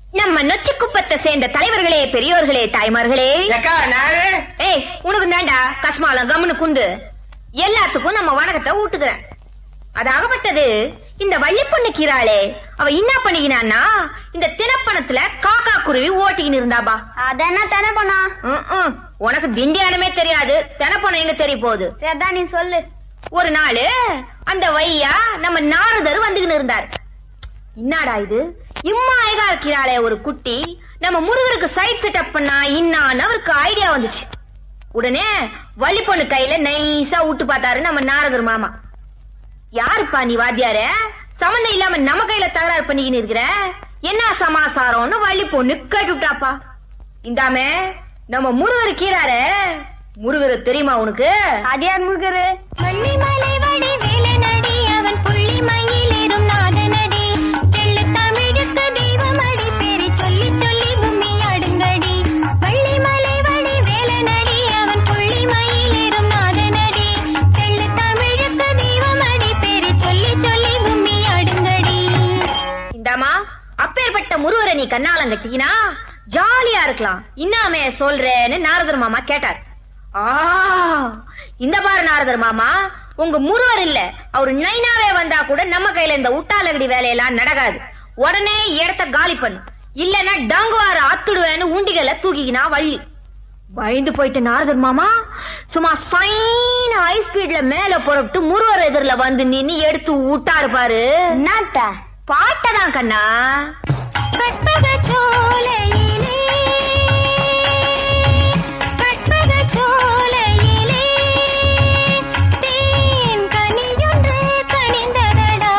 நம்ம நொச்சி குப்பத்தை சேர்ந்த தலைவர்களே பெரியோர்களே தாய்மார்களே அக்கா நானு ஏய் உனக்கு தாண்டா கஸ்மாலம் கம்முனு குண்டு எல்லாத்துக்கும் நம்ம வணக்கத்தை ஊட்டுக்கிறேன் அதாகப்பட்டது இந்த வள்ளி பொண்ணு கீராளே அவ என்ன பண்ணிக்கினான்னா இந்த தினப்பணத்துல காக்கா குருவி ஓட்டிக்கின்னு இருந்தாபா அத என்ன தானே பண்ணா ம்ம். உனக்கு திண்டியானமே தெரியாது தினப்பணம் எங்க தெரிய போகுது சரிதான் நீ சொல்லு ஒரு நாள் அந்த வையா நம்ம நாரதர் வந்துகின்னு இருந்தார் என்னடா இது இம்மா ஐகா இருக்கிறாளே ஒரு குட்டி நம்ம முருகருக்கு சைட் செட்டப் பண்ணா இன்னான்னு அவருக்கு ஐடியா வந்துச்சு உடனே வள்ளி பொண்ணு கையில நைஸா விட்டு பார்த்தாரு நம்ம நாரதர் மாமா யாருப்பா நீ வாத்தியார சம்மந்தம் இல்லாம நம்ம கையில தகராறு பண்ணிக்கின்னு இருக்கிற என்ன சமாசாரம்னு வள்ளி பொண்ணு கேட்டுட்டாப்பா இந்தாமே நம்ம முருகர் கீராரு முருகர் தெரியுமா உனக்கு அது யார் முருகரு வள்ளிமலை வடி வேலனடி அவன் புள்ளி மயிலேறும் நாதனடி தெள்ளு தமிழுக்கு தெய்வமடி பேரை சொல்லி சொல்லி கும்மி ஆடுங்கடி வள்ளிமலை வடி வேலனடி அவன் புள்ளி மயிலேறும் நாதனடி தெள்ளு தமிழுக்கு தெய்வமடி பேரை சொல்லி சொல்லி கும்மி ஆடுங்கடி இந்தாமா அப்பேற்பட்ட முருகரை நீ கண்ணாலம் கட்டிக்கினா ஜாலியா இருக்கலாம் இன்னாமே சொல்றேன்னு நாரதர் மாமா கேட்டார் ஆ இந்த பாரு நாரதர் மாமா உங்க முருவர் இல்ல அவர் நைனாவே வந்தா கூட நம்ம கையில இந்த உட்டாலகடி வேலையெல்லாம் நடக்காது உடனே இடத்த காலி பண்ணு இல்லன்னா டங்குவார அத்துடுவேன்னு உண்டிகளை தூக்கிக்கினா வள்ளி பயந்து போயிட்டு நாரதர் மாமா சும்மா சைன் ஹை ஸ்பீட்ல மேல புறப்பட்டு முருவர் எதிரில வந்து நின்னு எடுத்து விட்டாரு பாரு என்னத்த பாட்டதான் கண்ணா கற்பகச் சோலையிலே கற்பகச் சோலையிலே தேன் கனியொன்று கனிந்ததடா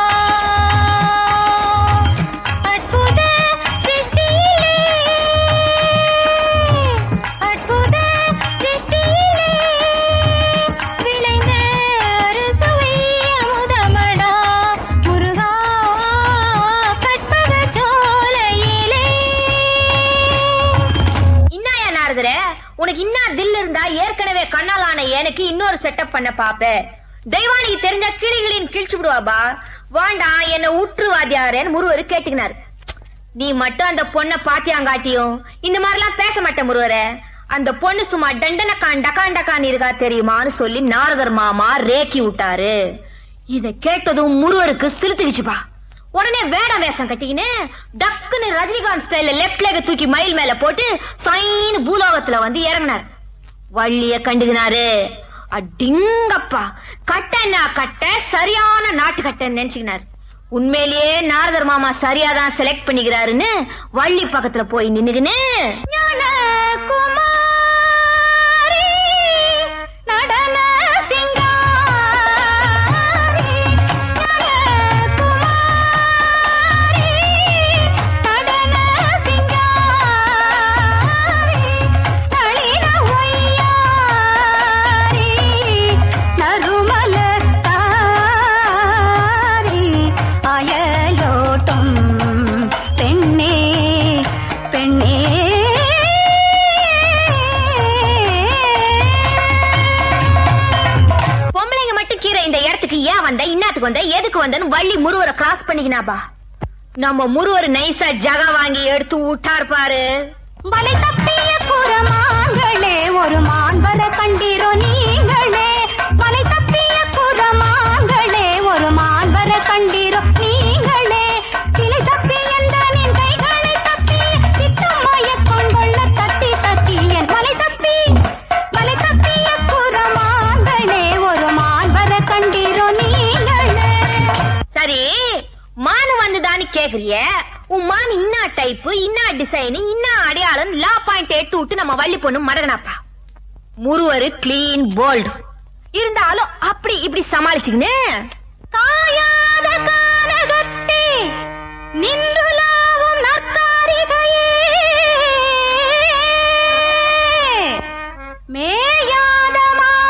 அற்புத சிருஷ்டியிலே அற்புத சிருஷ்டியிலே விளைந்த அறுசுவை அமுதமடா முருகா கற்பகச் சோலையிலே இன்னாயா நாரதரே உனக்கு இன்னா தில் இருந்தா ஏற்கனவே கண்ணாலான எனக்கு இன்னொரு செட்டப் பண்ண பாப்ப தெய்வானிக்கு தெரிஞ்ச கிளிகளின் கிழிச்சு விடுவாபா வாண்டாம் என்ன உற்றுவாதியாரேன்னு முருவரு கேட்டுக்கினாரு நீ மட்டும் அந்த பொண்ணை பாத்தியாங்காட்டியும் இந்த மாதிரிலாம் பேச மாட்டேன் முருவரே அந்த பொண்ணு சும்மா டண்டனக்கான் டக்கான் டக்கான் இருக்கா தெரியுமான்னு சொல்லி நாரதர் மாமா ரேக்கி விட்டாரு இத கேட்டதும் முருவருக்கு சிலுத்துக்குச்சுப்பா உடனே வேட வேஷம் கட்டிக்கின்னு டக்குன்னு ரஜினிகாந்த் ஸ்டைல்ல லெப்ட் leg தூக்கி மயில் மேல போட்டு சைன்னு பூலோகத்துல வந்து இறங்கினார் வள்ளிய கண்டுகினாரு அடிங்கப்பா கட்டன்னா கட்ட சரியான நாட்டு கட்டன்னு நினைச்சுக்கினார் உண்மையிலேயே நாரதர் மாமா சரியாதான் செலக்ட் பண்ணிக்கிறாருன்னு வள்ளி பக்கத்துல போய் நின்னுகின்னு ஞானகுமாரி நடன சிங்காரி ஞானகுமாரி நடன சிங்காரி நளின ஒய்யாரி நறுமலர் தாரி அயலோட்டம் பெண்ணே பெண்ணே பொம்பளைங்க மட்டும் கீரை இந்த இடத்துக்கு ஏன் வந்த இன்னாத்துக்கு வந்த எதுக்கு வந்தன்னு வள்ளி முருவரை கிராஸ் பண்ணிக்கினாப்பா நம்ம முருவர் நைஸா ஜகா வாங்கி எடுத்து விட்டார் பாரு வலை தப்பிய குரமான்களே ஒரு மான்வர கண்டீரோ நீங்களே வலை தப்பிய குரமான்களே ஒரு மான்வர கண்டீரோ நீங்களே சிலை தப்பி என்ற நின் கைகளை தப்பி சித்தம் கொண்கொள்ள தட்டி தட்டி என் வலை தப்பி வலை தப்பிய குரமான்களே ஒரு மான்வர கண்டீரோ நீங்களே சரி மானு வந்துதான்னு கேக்குறிய உன் மான் இன்னா டைப் இன்னா டிசைன் இன்னா அடையாளம் லா பாயிண்ட் எடுத்து விட்டு நம்ம வள்ளி பொண்ணு மடகனாப்பா முருவரு கிளீன் போல்டு இருந்தாலும் அப்படி இப்படி சமாளிச்சுக்கின்னு காயாத கானகத்தே நின்றுலாவும் நற்காரிகையே மேயாத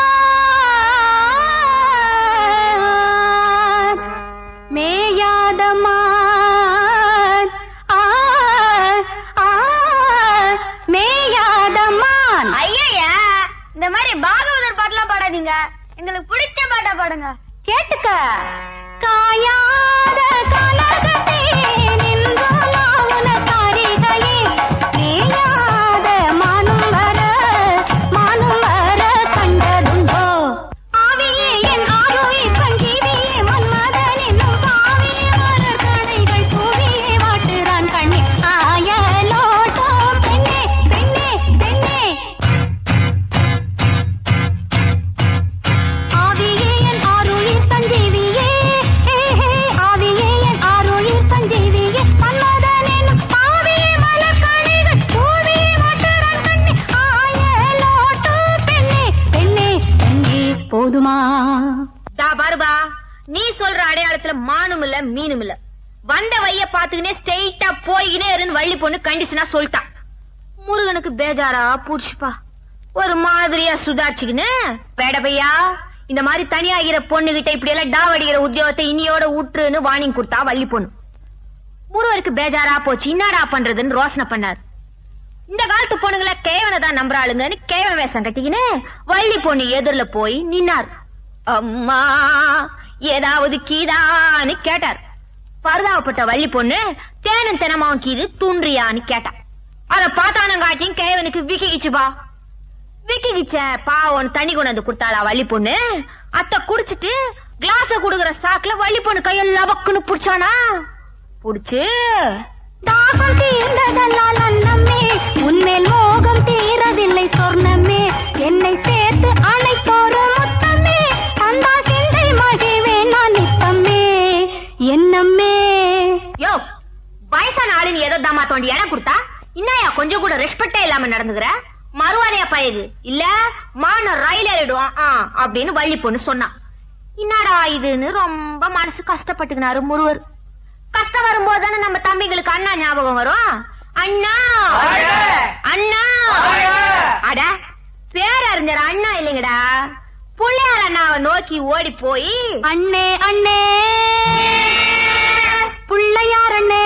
மான், மேயாத மான், ஆ, ஆ, மேயாத மான். ஐயா இந்த மாதிரி பாகவதர் பாட்டுலாம் பாடாதீங்க எங்களுக்கு பிடிச்ச பாட்டா பாடுங்க கேட்டுக்க காயாத கனகத்தே நின்றோலாவுன காரிகையே சொல்ற அடையாளத்துல மானும் இல்ல மீனும் இல்ல வந்த வைய பாத்துக்கினே ஸ்ட்ரெயிட்டா போய்கினே இருன்னு வள்ளி பொண்ணு கண்டிஷனா சொல்லிட்டான் முருகனுக்கு பேஜாரா பூடிச்சுப்பா ஒரு மாதிரியா சுதாரிச்சுக்கின்னு பேடபையா இந்த மாதிரி தனியாகிற பொண்ணுகிட்ட இப்படி எல்லாம் டாவடிக்கிற உத்தியோகத்தை இனியோட ஊற்றுன்னு வார்னிங் கொடுத்தா வள்ளி பொண்ணு முருகருக்கு பேஜாரா போச்சு என்னடா பண்றதுன்னு ரோசனை பண்ணார் இந்த காலத்து பொண்ணுங்கள கேவனை தான் நம்புறாளுங்கன்னு கேவன வேஷம் கட்டிக்கின்னு வள்ளி பொண்ணு எதிரில போய் நின்னார் அம்மா ஏதாவது கீதான்னு கேட்டார் பரிதாபப்பட்ட வள்ளி பொண்ணு தேனும் தினமாவும் கீது தூன்றியான்னு கேட்டா அத பார்த்தானங்காட்டியும் கேவனுக்கு விக்கிக்கிச்சுப்பா விக்கிக்கிச்ச பாவம் தண்ணி கொண்டு வந்து கொடுத்தாளா வள்ளி பொண்ணு அத்தை குடிச்சிட்டு கிளாஸ குடுக்குற சாக்குல வள்ளி பொண்ணு கையில லபக்குன்னு புடிச்சானா புடிச்சு தாகம் தீர்ந்ததல்லால் அன்னமே உன்மேல் மோகம் தீரதில்லை சொர்ணமே என்னை சேர்த்து அழைத்தோரும் முத்தமே தந்தா சிந்தை மகிழ்வேன் நான் நித்தமே என்னம்மே யோ வயசான ஆளுன்னு ஏதோ தம்மா தோண்டி இடம் கொடுத்தா இன்னயா கொஞ்சம் கூட ரெஸ்பெக்டே இல்லாம நடந்துக்கிற மறுவாதையா பயிரு இல்ல மான ரயில் ஏறிடுவான் ஆ, அப்படின்னு வள்ளி பொண்ணு சொன்னான் என்னடா இதுன்னு ரொம்ப மனசு கஷ்டப்பட்டுக்கினாரு முருவர் கஷ்டம் வரும்போது தானே நம்ம தம்பிங்களுக்கு அண்ணா ஞாபகம் வரும் அண்ணா அண்ணா அட பேரறிஞர் அண்ணா இல்லைங்கடா புள்ளையார் அண்ணாவை நோக்கி ஓடி போய் அண்ணே அண்ணே புள்ளையார் அண்ணே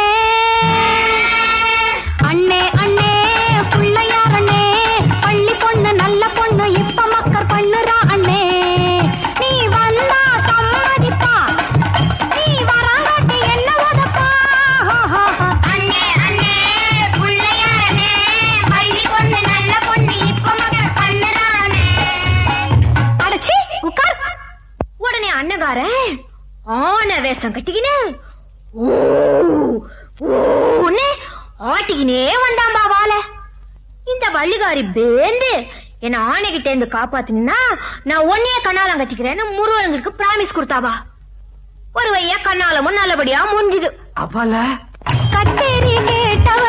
அண்ணே அண்ணே புள்ளையார் அண்ணே பள்ளி பொண்ணு நல்ல பொண்ணு இப்ப மக்கள் பண்ணுறா அண்ணே நீ வந்தா சம்மதிப்பா நீ வராங்காட்டி என்ன உதப்பா அண்ணே அண்ணே புள்ளையார் அண்ணே பள்ளி பொண்ணு நல்ல பொண்ணு இப்ப மக்கள் பண்ணுறா அண்ணே அடச்சி உட்கார் உடனே அண்ணகாரன் ஆன வேஷம் கட்டிக்கினு ஓ ஓன்னு ஆட்டிக்கினே வந்தாம்பா வாழ இந்த வள்ளிகாரி பேந்து என்ன ஆணைகிட்ட இருந்து காப்பாத்தினா நான் ஒன்னே கண்ணாலம் கட்டிக்கிறேன்னு முருகனுக்கு பிராமிஸ் கொடுத்தாவா ஒரு வையா கண்ணாலமும் நல்லபடியா முடிஞ்சுது அப்பால கட்டேரி கேட்டவ